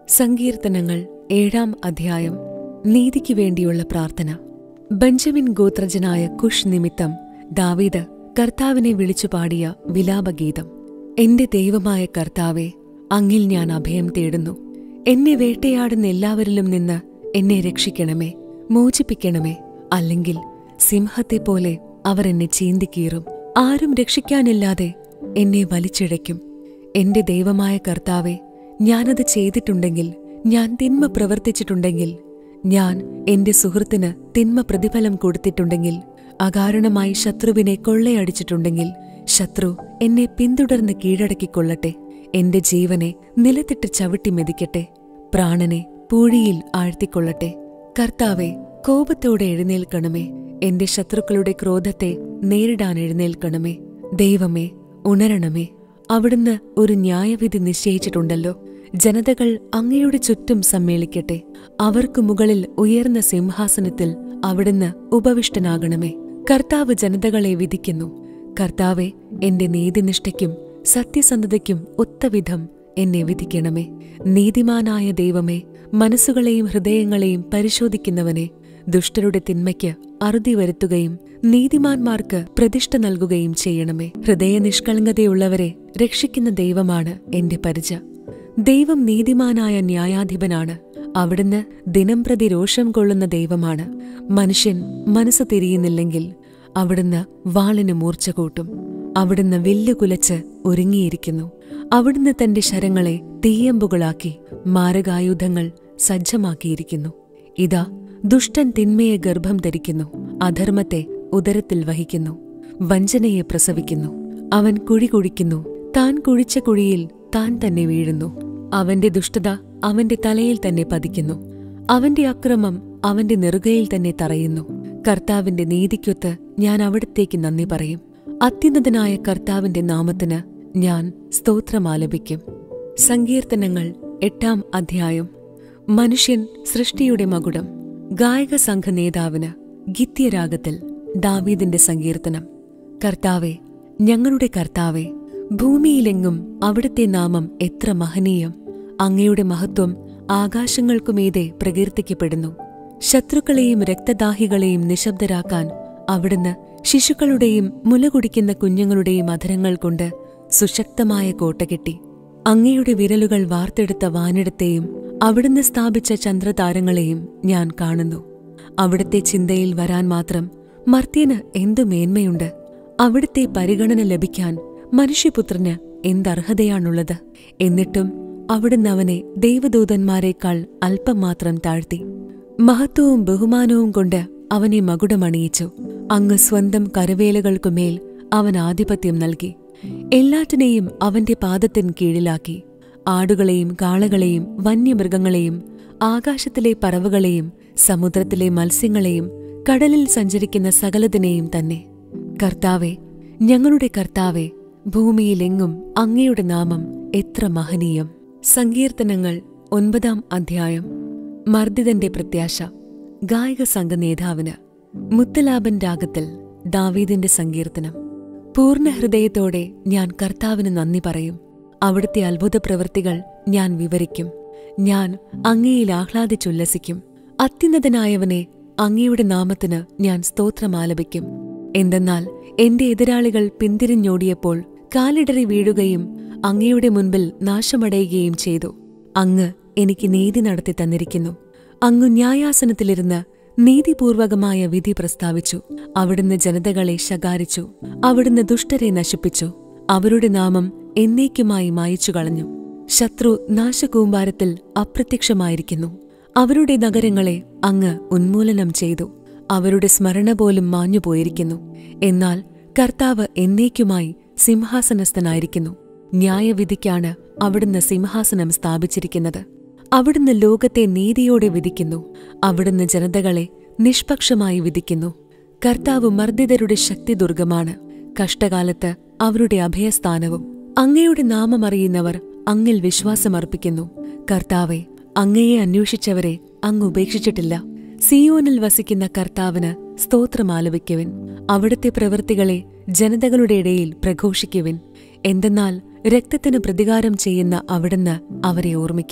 സങ്കീർത്തനങ്ങൾ ഏഴാം അധ്യായം നീതിക്ക് വേണ്ടിയുള്ള പ്രാർത്ഥന ബെഞ്ചമിൻ ഗോത്രജനായ കുഷ് നിമിത്തം ദാവീദ് കർത്താവിനെ വിളിച്ചു പാടിയ വിലാപഗീതം എന്റെ ദൈവമായ കർത്താവെ അങ്ങിൽ ഞാൻ അഭയം തേടുന്നു എന്നെ വേട്ടയാടുന്ന എല്ലാവരിലും നിന്ന് എന്നെ രക്ഷിക്കണമേ മോചിപ്പിക്കണമേ അല്ലെങ്കിൽ സിംഹത്തെപ്പോലെ അവർ എന്നെ ചീന്തിക്കീറും ആരും രക്ഷിക്കാനില്ലാതെ എന്നെ വലിച്ചിഴയ്ക്കും എന്റെ ദൈവമായ കർത്താവെ ഞാനത് ചെയ്തിട്ടുണ്ടെങ്കിൽ ഞാൻ തിന്മ പ്രവർത്തിച്ചിട്ടുണ്ടെങ്കിൽ ഞാൻ എന്റെ സുഹൃത്തിന് തിന്മ പ്രതിഫലം കൊടുത്തിട്ടുണ്ടെങ്കിൽ അകാരണമായി ശത്രുവിനെ കൊള്ളയടിച്ചിട്ടുണ്ടെങ്കിൽ ശത്രു എന്നെ പിന്തുടർന്ന് കീഴടക്കിക്കൊള്ളട്ടെ എന്റെ ജീവനെ നിലത്തിട്ട് ചവിട്ടി മെതിക്കട്ടെ പ്രാണനെ പൂഴിയിൽ ആഴ്ത്തിക്കൊള്ളട്ടെ കർത്താവെ കോപത്തോടെ എഴുന്നേൽക്കണമേ എന്റെ ശത്രുക്കളുടെ ക്രോധത്തെ നേരിടാൻ എഴുന്നേൽക്കണമേ ദൈവമേ ഉണരണമേ അവിടുന്ന് ഒരു ന്യായവിധി നിശ്ചയിച്ചിട്ടുണ്ടല്ലോ ജനതകൾ അങ്ങയുടെ ചുറ്റും സമ്മേളിക്കട്ടെ അവർക്ക് മുകളിൽ ഉയർന്ന സിംഹാസനത്തിൽ അവിടുന്ന് ഉപവിഷ്ടനാകണമേ കർത്താവ് ജനതകളെ വിധിക്കുന്നു കർത്താവെ എന്റെ നീതിനിഷ്ഠയ്ക്കും സത്യസന്ധതയ്ക്കും ഒത്തവിധം എന്നെ വിധിക്കണമേ നീതിമാനായ ദൈവമേ മനസ്സുകളെയും ഹൃദയങ്ങളെയും പരിശോധിക്കുന്നവനെ ദുഷ്ടരുടെ തിന്മയ്ക്ക് അറുതി വരുത്തുകയും നീതിമാന്മാർക്ക് പ്രതിഷ്ഠ നൽകുകയും ചെയ്യണമേ ഹൃദയ നിഷ്കളങ്കതയുള്ളവരെ രക്ഷിക്കുന്ന ദൈവമാണ് എന്റെ പരിച ദൈവം നീതിമാനായ ന്യായാധിപനാണ് അവിടുന്ന് ദിനംപ്രതി രോഷം കൊള്ളുന്ന ദൈവമാണ് മനുഷ്യൻ മനസ്സ് തിരിയുന്നില്ലെങ്കിൽ അവിടുന്ന് വാളിന് മൂർച്ച കൂട്ടും അവിടുന്ന് വില്ലുകുലച്ച് ഒരുങ്ങിയിരിക്കുന്നു അവിടുന്ന് തന്റെ ശരങ്ങളെ തീയമ്പുകളാക്കി മാരകായുധങ്ങൾ സജ്ജമാക്കിയിരിക്കുന്നു ഇതാ ദുഷ്ടൻ തിന്മയെ ഗർഭം ധരിക്കുന്നു അധർമ്മത്തെ ഉദരത്തിൽ വഹിക്കുന്നു വഞ്ചനയെ പ്രസവിക്കുന്നു അവൻ കുഴി കുഴിക്കുന്നു താൻ കുഴിച്ച കുഴിയിൽ താൻ തന്നെ വീഴുന്നു അവന്റെ ദുഷ്ടത അവന്റെ തലയിൽ തന്നെ പതിക്കുന്നു അവന്റെ അക്രമം അവന്റെ നെറുകയിൽ തന്നെ തറയുന്നു കർത്താവിന്റെ നീതിക്കൊത്ത് ഞാൻ അവിടത്തേക്ക് നന്ദി പറയും അത്യുന്നതനായ കർത്താവിന്റെ നാമത്തിന് ഞാൻ സ്തോത്രമാലപിക്കും സങ്കീർത്തനങ്ങൾ എട്ടാം അധ്യായം മനുഷ്യൻ സൃഷ്ടിയുടെ മകുടം ഗായക സംഘ നേതാവിന് ഗിത്യരാഗത്തിൽ ദാവീദിന്റെ സങ്കീർത്തനം കർത്താവെ ഞങ്ങളുടെ കർത്താവെ ഭൂമിയിലെങ്ങും അവിടുത്തെ നാമം എത്ര മഹനീയം അങ്ങയുടെ മഹത്വം ആകാശങ്ങൾക്കുമീതെ പ്രകീർത്തിക്കപ്പെടുന്നു ശത്രുക്കളെയും രക്തദാഹികളെയും നിശബ്ദരാക്കാൻ അവിടുന്ന് ശിശുക്കളുടെയും മുലകുടിക്കുന്ന കുഞ്ഞുങ്ങളുടെയും അധരങ്ങൾ കൊണ്ട് സുശക്തമായ കോട്ട കെട്ടി അങ്ങയുടെ വിരലുകൾ വാർത്തെടുത്ത വാനിടത്തെയും അവിടുന്ന് സ്ഥാപിച്ച ചന്ദ്രതാരങ്ങളെയും ഞാൻ കാണുന്നു അവിടുത്തെ ചിന്തയിൽ വരാൻ മാത്രം മർത്യന് എന്തു മേന്മയുണ്ട് അവിടുത്തെ പരിഗണന ലഭിക്കാൻ മനുഷ്യപുത്രന് എന്തർഹതയാണുള്ളത് എന്നിട്ടും അവിടുന്ന് അവനെ ദൈവദൂതന്മാരെക്കാൾ അല്പം മാത്രം താഴ്ത്തി മഹത്വവും ബഹുമാനവും കൊണ്ട് അവനെ മകുടമണിയിച്ചു അങ്ങ് സ്വന്തം കരവേലകൾക്കുമേൽ അവൻ ആധിപത്യം നൽകി എല്ലാറ്റിനെയും അവന്റെ പാദത്തിൻ കീഴിലാക്കി ആടുകളെയും കാളകളെയും വന്യമൃഗങ്ങളെയും ആകാശത്തിലെ പറവുകളെയും സമുദ്രത്തിലെ മത്സ്യങ്ങളെയും കടലിൽ സഞ്ചരിക്കുന്ന സകലതിനെയും തന്നെ കർത്താവെ ഞങ്ങളുടെ കർത്താവെ ഭൂമിയിലെങ്ങും അങ്ങയുടെ നാമം എത്ര മഹനീയം സങ്കീർത്തനങ്ങൾ ഒൻപതാം അധ്യായം മർദ്ദിതന്റെ പ്രത്യാശ ഗായക സംഘ നേതാവിന് മുത്തലാബൻ രാഗത്തിൽ ദാവീദിന്റെ സങ്കീർത്തനം പൂർണ്ണ ഹൃദയത്തോടെ ഞാൻ കർത്താവിന് നന്ദി പറയും അവിടുത്തെ അത്ഭുത പ്രവൃത്തികൾ ഞാൻ വിവരിക്കും ഞാൻ അങ്ങയിൽ ആഹ്ലാദിച്ചുല്ലസിക്കും അത്യുന്നതനായവനെ അങ്ങയുടെ നാമത്തിന് ഞാൻ സ്തോത്രമാലപിക്കും എന്തെന്നാൽ എന്റെ എതിരാളികൾ പിന്തിരിഞ്ഞോടിയപ്പോൾ കാലിടറി വീഴുകയും അങ്ങയുടെ മുൻപിൽ നാശമടയുകയും ചെയ്തു അങ്ങ് എനിക്ക് നീതി നടത്തി തന്നിരിക്കുന്നു അങ്ങ് ന്യായാസനത്തിലിരുന്ന് നീതിപൂർവകമായ വിധി പ്രസ്താവിച്ചു അവിടുന്ന് ജനതകളെ ശകാരിച്ചു അവിടുന്ന് ദുഷ്ടരെ നശിപ്പിച്ചു അവരുടെ നാമം എന്നേക്കുമായി മായിച്ചു കളഞ്ഞു ശത്രു നാശകൂമ്പാരത്തിൽ അപ്രത്യക്ഷമായിരിക്കുന്നു അവരുടെ നഗരങ്ങളെ അങ്ങ് ഉന്മൂലനം ചെയ്തു അവരുടെ സ്മരണ പോലും മാഞ്ഞുപോയിരിക്കുന്നു എന്നാൽ കർത്താവ് എന്നേക്കുമായി സിംഹാസനസ്ഥനായിരിക്കുന്നു ന്യായവിധിക്കാണ് അവിടുന്ന് സിംഹാസനം സ്ഥാപിച്ചിരിക്കുന്നത് അവിടുന്ന് ലോകത്തെ നീതിയോടെ വിധിക്കുന്നു അവിടുന്ന് ജനതകളെ നിഷ്പക്ഷമായി വിധിക്കുന്നു കർത്താവ് മർദ്ദിതരുടെ ശക്തി ദുർഗമാണ് കഷ്ടകാലത്ത് അവരുടെ അഭയസ്ഥാനവും അങ്ങയുടെ നാമമറിയുന്നവർ അങ്ങിൽ വിശ്വാസമർപ്പിക്കുന്നു കർത്താവെ അങ്ങയെ അന്വേഷിച്ചവരെ അങ്ങ് ഉപേക്ഷിച്ചിട്ടില്ല സിയോനിൽ വസിക്കുന്ന കർത്താവിന് സ്തോത്രമാലപിക്കുവിൻ അവിടുത്തെ പ്രവൃത്തികളെ ജനതകളുടെ ഇടയിൽ പ്രഘോഷിക്കുവിൻ എന്തെന്നാൽ രക്തത്തിന് പ്രതികാരം ചെയ്യുന്ന അവിടുന്ന് അവരെ ഓർമ്മിക്കും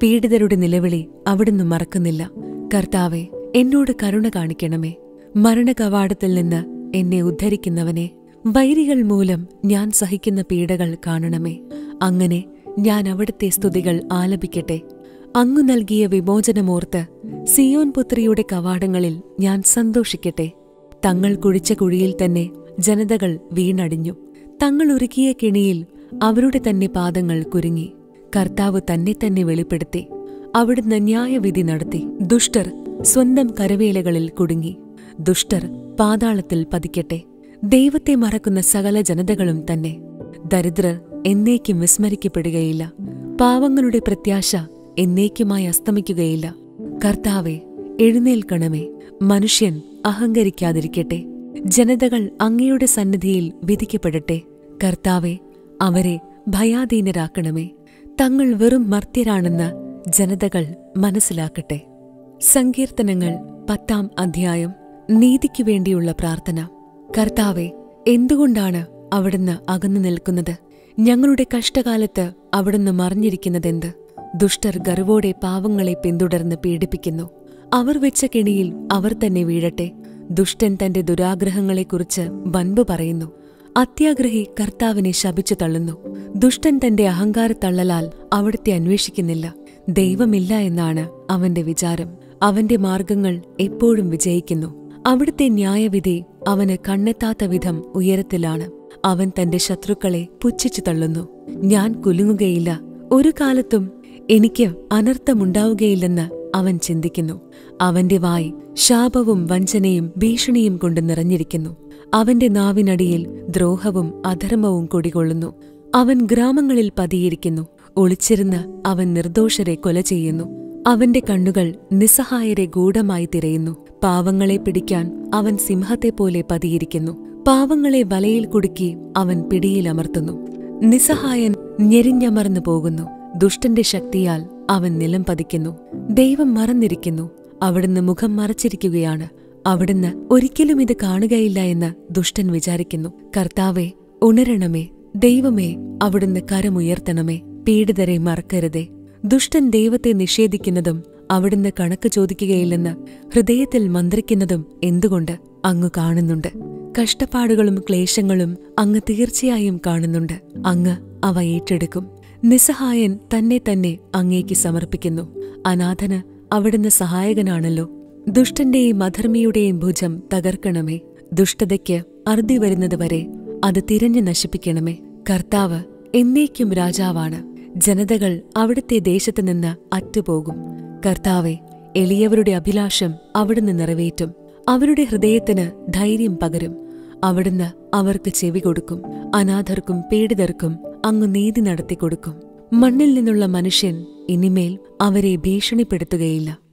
പീഡിതരുടെ നിലവിളി അവിടുന്ന് മറക്കുന്നില്ല കർത്താവെ എന്നോട് കരുണ കാണിക്കണമേ മരണകവാടത്തിൽ നിന്ന് എന്നെ ഉദ്ധരിക്കുന്നവനെ വൈരികൾ മൂലം ഞാൻ സഹിക്കുന്ന പീഡകൾ കാണണമേ അങ്ങനെ ഞാൻ അവിടുത്തെ സ്തുതികൾ ആലപിക്കട്ടെ അങ്ങു നൽകിയ വിമോചനമോർത്ത് സിയോൻ പുത്രിയുടെ കവാടങ്ങളിൽ ഞാൻ സന്തോഷിക്കട്ടെ തങ്ങൾ കുഴിച്ച കുഴിയിൽ തന്നെ ജനതകൾ വീണടിഞ്ഞു തങ്ങൾ ഒരുക്കിയ കിണിയിൽ അവരുടെ തന്നെ പാദങ്ങൾ കുരുങ്ങി കർത്താവ് തന്നെ തന്നെ വെളിപ്പെടുത്തി അവിടുന്ന് ന്യായവിധി നടത്തി ദുഷ്ടർ സ്വന്തം കരവേലകളിൽ കുടുങ്ങി ദുഷ്ടർ പാതാളത്തിൽ പതിക്കട്ടെ ദൈവത്തെ മറക്കുന്ന സകല ജനതകളും തന്നെ ദരിദ്രർ എന്നേക്കും വിസ്മരിക്കപ്പെടുകയില്ല പാവങ്ങളുടെ പ്രത്യാശ എന്നേക്കുമായി അസ്തമിക്കുകയില്ല കർത്താവെ എഴുന്നേൽക്കണമേ മനുഷ്യൻ അഹങ്കരിക്കാതിരിക്കട്ടെ ജനതകൾ അങ്ങയുടെ സന്നിധിയിൽ വിധിക്കപ്പെടട്ടെ കർത്താവെ അവരെ ഭയാധീനരാക്കണമേ തങ്ങൾ വെറും മർത്യരാണെന്ന് ജനതകൾ മനസ്സിലാക്കട്ടെ സങ്കീർത്തനങ്ങൾ പത്താം അധ്യായം നീതിക്കു വേണ്ടിയുള്ള പ്രാർത്ഥന കർത്താവെ എന്തുകൊണ്ടാണ് അവിടുന്ന് അകന്നു നിൽക്കുന്നത് ഞങ്ങളുടെ കഷ്ടകാലത്ത് അവിടുന്ന് മറിഞ്ഞിരിക്കുന്നതെന്ത് ദുഷ്ടർ ഗർവോടെ പാവങ്ങളെ പിന്തുടർന്ന് പീഡിപ്പിക്കുന്നു അവർ വെച്ച കെണിയിൽ അവർ തന്നെ വീഴട്ടെ ദുഷ്ടൻ തന്റെ ദുരാഗ്രഹങ്ങളെക്കുറിച്ച് വൻപ് പറയുന്നു അത്യാഗ്രഹി കർത്താവിനെ ശപിച്ചു തള്ളുന്നു ദുഷ്ടൻ തന്റെ അഹങ്കാരത്തള്ളലാൽ അവിടുത്തെ അന്വേഷിക്കുന്നില്ല ദൈവമില്ല എന്നാണ് അവന്റെ വിചാരം അവന്റെ മാർഗങ്ങൾ എപ്പോഴും വിജയിക്കുന്നു അവിടുത്തെ ന്യായവിധി അവന് കണ്ണെത്താത്ത വിധം ഉയരത്തിലാണ് അവൻ തന്റെ ശത്രുക്കളെ പുച്ഛിച്ചു തള്ളുന്നു ഞാൻ കുലുങ്ങുകയില്ല ഒരു കാലത്തും എനിക്ക് അനർത്ഥമുണ്ടാവുകയില്ലെന്ന് അവൻ ചിന്തിക്കുന്നു അവന്റെ വായ് ശാപവും വഞ്ചനയും ഭീഷണിയും കൊണ്ട് നിറഞ്ഞിരിക്കുന്നു അവന്റെ നാവിനടിയിൽ ദ്രോഹവും അധർമ്മവും കുടികൊള്ളുന്നു അവൻ ഗ്രാമങ്ങളിൽ പതിയിരിക്കുന്നു ഒളിച്ചിരുന്ന് അവൻ നിർദോഷരെ കൊല ചെയ്യുന്നു അവന്റെ കണ്ണുകൾ നിസ്സഹായരെ ഗൂഢമായി തിരയുന്നു പാവങ്ങളെ പിടിക്കാൻ അവൻ സിംഹത്തെപ്പോലെ പതിയിരിക്കുന്നു പാവങ്ങളെ വലയിൽ കുടുക്കി അവൻ പിടിയിലമർത്തുന്നു നിസ്സഹായൻ ഞെരിഞ്ഞമർന്നു പോകുന്നു ദുഷ്ടന്റെ ശക്തിയാൽ അവൻ നിലം പതിക്കുന്നു ദൈവം മറന്നിരിക്കുന്നു അവിടുന്ന് മുഖം മറച്ചിരിക്കുകയാണ് അവിടുന്ന് ഒരിക്കലും ഇത് കാണുകയില്ല എന്ന് ദുഷ്ടൻ വിചാരിക്കുന്നു കർത്താവെ ഉണരണമേ ദൈവമേ അവിടുന്ന് കരമുയർത്തണമേ പീഡിതരെ മറക്കരുതേ ദുഷ്ടൻ ദൈവത്തെ നിഷേധിക്കുന്നതും അവിടുന്ന് കണക്ക് ചോദിക്കുകയില്ലെന്ന് ഹൃദയത്തിൽ മന്ത്രിക്കുന്നതും എന്തുകൊണ്ട് അങ്ങ് കാണുന്നുണ്ട് കഷ്ടപ്പാടുകളും ക്ലേശങ്ങളും അങ്ങ് തീർച്ചയായും കാണുന്നുണ്ട് അങ്ങ് അവ ഏറ്റെടുക്കും നിസ്സഹായൻ തന്നെ തന്നെ അങ്ങേക്ക് സമർപ്പിക്കുന്നു അനാഥന് അവിടുന്ന് സഹായകനാണല്ലോ ദുഷ്ടന്റെയും അധർമ്മിയുടെയും ഭുജം തകർക്കണമേ ദുഷ്ടതയ്ക്ക് അറുതി വരുന്നതുവരെ അത് തിരഞ്ഞു നശിപ്പിക്കണമേ കർത്താവ് എന്നേക്കും രാജാവാണ് ജനതകൾ അവിടുത്തെ ദേശത്തു നിന്ന് അറ്റുപോകും കർത്താവെ എളിയവരുടെ അഭിലാഷം അവിടുന്ന് നിറവേറ്റും അവരുടെ ഹൃദയത്തിന് ധൈര്യം പകരും അവിടുന്ന് അവർക്ക് ചെവി കൊടുക്കും അനാഥർക്കും പീഡിതർക്കും അങ്ങ് നീതി നടത്തിക്കൊടുക്കും മണ്ണിൽ നിന്നുള്ള മനുഷ്യൻ ഇനിമേൽ അവരെ ഭീഷണിപ്പെടുത്തുകയില്ല